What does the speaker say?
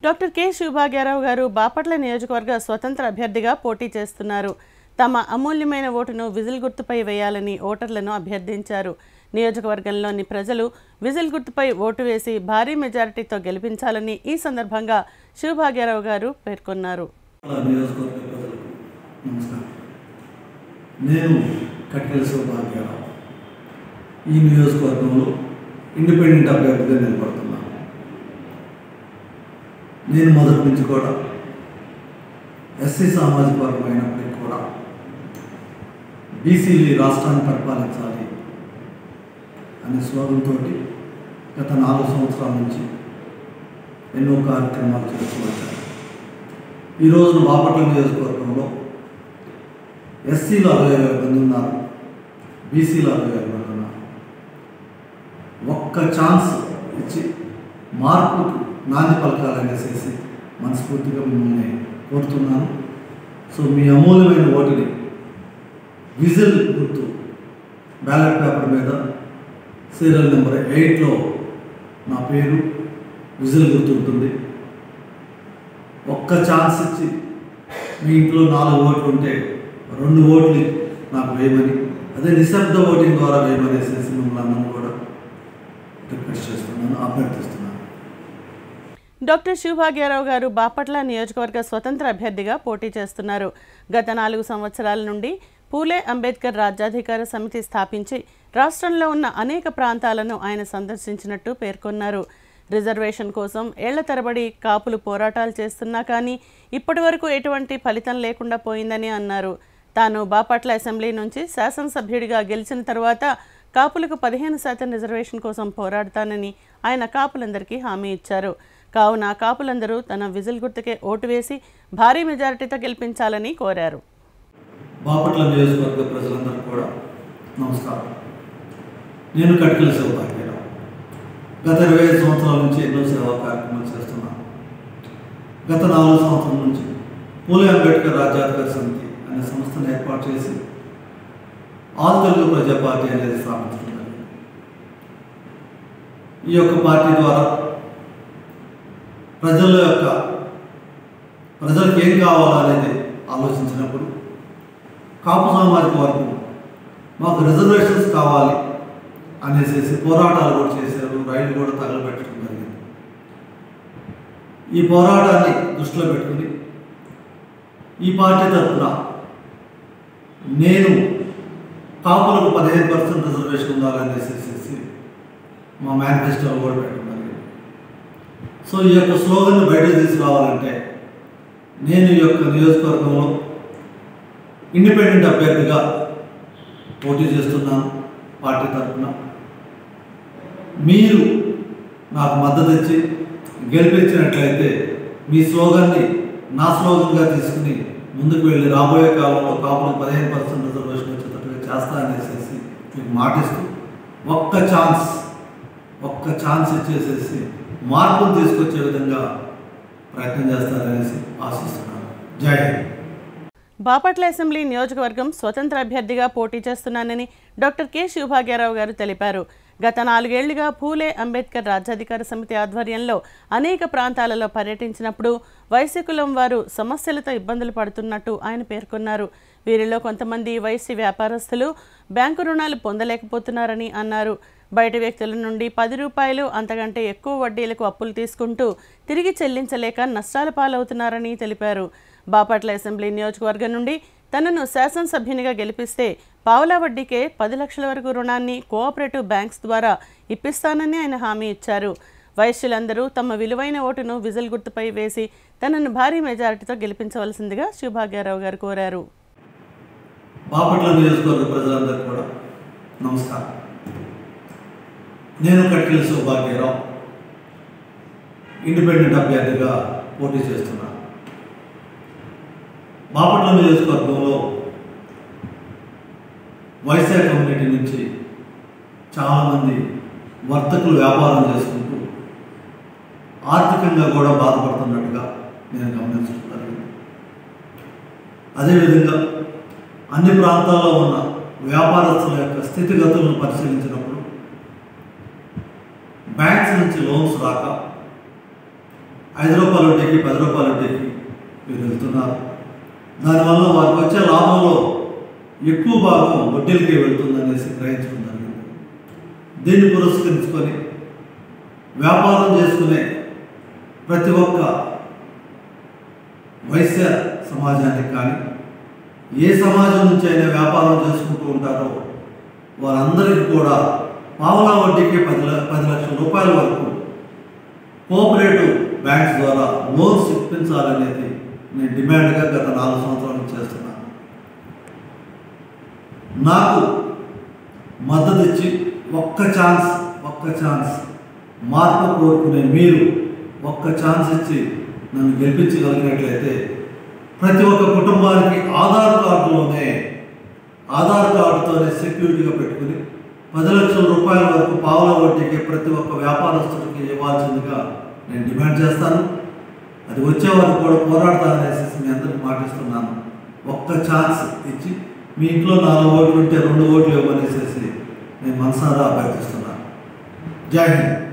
doctor K Siva Bhagya Rao గారు బాపట్ల నియోజకవర్గ స్వతంత్ర అభ్యర్థిగా పోటీ చేస్తున్నారు తమ అమూల్యమైన ఓటును విజిల్ గుర్తుపై వేయాలని ఓటర్లను అభ్యర్థించారు నియోజకవర్గంలోని ప్రజలు విజిల్ గుర్తుపై ఓటు వేసి భారీ మెజారిటీతో గెలిపించాలని ఈ సందర్భంగా శివభాగ్యారావు గారు పేర్కొన్నారు అలా నియోజకవర్గ ప్రజలకు నమస్కారం నేను కట్కెల సౌభాగ్యరావు ఈ నియోజకవర్గంలో ఇండిపెండెంట్ అభ్యర్థిగా నిలబడుతున్నాను నేను మొదటి నుంచి కూడా ఎస్సీ సామాజిక వర్గం అయినప్పటికీ కూడా బీసీలు ఈ రాష్ట్రాన్ని పరిపాలించాలి అనే స్లోగంతో గత నాలుగు సంవత్సరాల నుంచి ఎన్నో కార్యక్రమాలు చేస్తూ వచ్చాను ఈ రోజున బాపట్ల నియోజకవర్గంలో ఎస్సీలు అరవై వేల మంది ఉన్నారు బీసీలు అరవై వేల మంది ఉన్నారు ఒక్క ఛాన్స్ ఇచ్చి మార్పుకు నాంది పలకాలనేసేసి మనస్ఫూర్తిగా మిమ్మల్ని కోరుతున్నాను సో మీ అమూల్యమైన ఓటుని విజిల్ గుర్తు బ్యాలెట్ పేపర్ మీద సీరియల్ నెంబర్ ఎయిట్లో నా పేరు విజిల్ గుర్తు ఉంటుంది ఒక్క ఛాన్స్ ఇచ్చి మీ ఇంట్లో నాలుగు ఓట్లు ఉంటే రెండు ఓట్లు నాకు వేయమని అదే నిశ్శబ్ద ఓటింగ్ ద్వారా వేయమనేసేసి మిమ్మల్ని అందరూ కూడా రిక్వెస్ట్ చేస్తున్నాను అభ్యర్థిస్తున్నాను డాక్టర్ శివభాగ్యారావు గారు బాపట్ల నియోజకవర్గ స్వతంత్ర అభ్యర్థిగా పోటీ చేస్తున్నారు గత నాలుగు సంవత్సరాల నుండి పూలే అంబేద్కర్ రాజ్యాధికార సమితి స్థాపించి రాష్ట్రంలో ఉన్న అనేక ప్రాంతాలను ఆయన సందర్శించినట్టు పేర్కొన్నారు రిజర్వేషన్ కోసం ఏళ్ల తరబడి కాపులు పోరాటాలు చేస్తున్నా కానీ ఇప్పటి వరకు ఎటువంటి ఫలితం లేకుండా పోయిందని అన్నారు తాను బాపట్ల అసెంబ్లీ నుంచి శాసనసభ్యుడిగా గెలిచిన తర్వాత కాపులకు పదిహేను శాతం రిజర్వేషన్ కోసం పోరాడతానని ఆయన కాపులందరికీ హామీ ఇచ్చారు కావున కాపులందరూ తన విజిల్ గుర్తుకే ఓటు వేసి భారీ మెజారిటీతో గెలిపించాలని కోరారు బాపట్ల నియోజకవర్గ ప్రజలందరూ కూడా నమస్కారం నేను కట్కల శివభాగ్యరావు గత ఇరవై ఐదు సంవత్సరాల నుంచి ఎన్నో సేవా కార్యక్రమాలు చేస్తున్నాను గత నాలుగు సంవత్సరాల నుంచి పూలే అంబేద్కర్ రాజ్యాధికార సమితి అనే సంస్థను ఏర్పాటు చేసి ఆల్ తెలుగు ప్రజా పార్టీ అనేది స్థాపించడం జరిగింది ఈ యొక్క పార్టీ ద్వారా ప్రజల యొక్క ప్రజలకు ఏం కావాలనేది ఆలోచించినప్పుడు కాపు సామాజిక వర్గం మాకు రిజర్వేషన్స్ కావాలి అనేసి పోరాటాలు కూడా చేశారు రైలు కూడా తగలబెట్టడం జరిగింది ఈ పోరాటాన్ని దృష్టిలో పెట్టుకుని ఈ పార్టీ తరఫున నేను కాపులకు పదిహేను పర్సెంట్ రిజర్వేషన్ ఉండాలనేసి మా మేనిఫెస్టోలో కూడా పెట్టడం జరిగింది సో ఈ యొక్క స్లోగన్ బయటకు తీసుకురావాలంటే నేను ఈ యొక్క నియోజకవర్గంలో ఇండిపెండెంట్ అభ్యర్థిగా పోటీ చేస్తున్నాను పార్టీ తరఫున మీరు నాకు మద్దతు ఇచ్చి గెలిపించినట్లయితే మీ స్లోగన్ని నా స్లోగన్గా తీసుకుని ముందుకు వెళ్ళి రాబోయే కాలంలో కాపులకు పదిహేను పర్సెంట్ రిజర్వేషన్ వచ్చేటట్టుగా చేస్తా అనేసి మీకు మాటిస్తూ ఒక్క ఛాన్స్ ఒక్క ఛాన్స్ ఇచ్చేసేసి మార్పును తీసుకొచ్చే విధంగా ప్రయత్నం చేస్తారనేసి ఆశిస్తున్నాను జై హింద్ బాపట్ల అసెంబ్లీ నియోజకవర్గం స్వతంత్ర అభ్యర్థిగా పోటీ చేస్తున్నానని డాక్టర్ కె శివభాగ్యారావు గారు తెలిపారు గత నాలుగేళ్లుగా పూలే అంబేద్కర్ రాజ్యాధికార సమితి ఆధ్వర్యంలో అనేక ప్రాంతాలలో పర్యటించినప్పుడు వైశ్యకులం వారు సమస్యలతో ఇబ్బందులు పడుతున్నట్టు ఆయన పేర్కొన్నారు వీరిలో కొంతమంది వైశ్య వ్యాపారస్తులు బ్యాంకు రుణాలు పొందలేకపోతున్నారని అన్నారు బయట వ్యక్తుల నుండి పది రూపాయలు అంతకంటే ఎక్కువ వడ్డీలకు అప్పులు తీసుకుంటూ తిరిగి చెల్లించలేక నష్టాల పాలవుతున్నారని తెలిపారు బాపట్ల అసెంబ్లీ నియోజకవర్గం నుండి తనను శాసనసభ్యునిగా గెలిపిస్తే పావులా వడ్డీకే పది లక్షల వరకు రుణాన్ని కోఆపరేటివ్ బ్యాంక్స్ ద్వారా ఇప్పిస్తానని ఆయన హామీ ఇచ్చారు వైశ్యులందరూ తమ విలువైన ఓటును విజిల్ గుర్తుపై వేసి తనను భారీ మెజారిటీతో గెలిపించవలసిందిగా శివభాగ్యారావు గారు కోరారు బాపట్ల నియోజకవర్గ ప్రజలందరికీ కూడా నమస్కారం నేను కట్కిల సౌభాగ్యరావు ఇండిపెండెంట్ అభ్యర్థిగా పోటీ చేస్తున్నాను బాపట్ల నియోజకవర్గంలో వైశాఖ కమ్యూనిటీ నుంచి చాలామంది వర్తకులు వ్యాపారం చేసుకుంటూ ఆర్థికంగా కూడా బాధపడుతున్నట్టుగా నేను గమనించడం జరిగింది అదేవిధంగా అన్ని ప్రాంతాల్లో ఉన్న వ్యాపారస్తుల యొక్క స్థితిగతులను పరిశీలించినప్పుడు బ్యాంక్స్ నుంచి లోన్స్ రాక ఐదు రూపాయల వడ్డీకి పది రూపాయల వడ్డీకి మీరు వెళ్తున్నారు దానివల్ల వారికి వచ్చే లాభంలో ఎక్కువ భాగం వడ్డీలకి వెళ్తుందనేసి గ్రహించడం జరిగింది దీన్ని పురస్కరించుకొని వ్యాపారం చేసుకునే ప్రతి ఒక్క వైశ్య సమాజానికి కానీ ఏ సమాజం నుంచి అయినా వ్యాపారం చేసుకుంటూ ఉంటారో వారందరికీ కూడా పావలా వడ్డీకి పది ల- పది లక్షల రూపాయల వరకు కోఆపరేటివ్ బ్యాంక్స్ ద్వారా లోన్స్ ఇప్పించాలనేది నేను డిమాండ్గా గత నాలుగు సంవత్సరాల నుంచి చేస్తున్నాను నాకు మద్దతు ఇచ్చి ఒక్క ఛాన్స్ ఒక్క ఛాన్స్ మార్పు కోరుకునే మీరు ఒక్క ఛాన్స్ ఇచ్చి నన్ను గెలిపించగలిగినట్లయితే ప్రతి ఒక్క కుటుంబానికి ఆధార్ కార్డులోనే ఆధార్ కార్డుతోనే సెక్యూరిటీగా పెట్టుకుని పది లక్షల రూపాయల వరకు పావుల వడ్డీకి ప్రతి ఒక్క వ్యాపారస్తుడికి ఇవ్వాల్సిందిగా నేను డిమాండ్ చేస్తాను అది వచ్చే వరకు కూడా పోరాడతాననేసి మీ అందరికి మాటిస్తున్నాను ఒక్క ఛాన్స్ ఇచ్చి మీ ఇంట్లో నాలుగు ఓట్లు ఉంటే రెండు ఓట్లు ఇవ్వనేసేసి నేను మనసారా అభ్యర్థిస్తున్నాను జై హింద్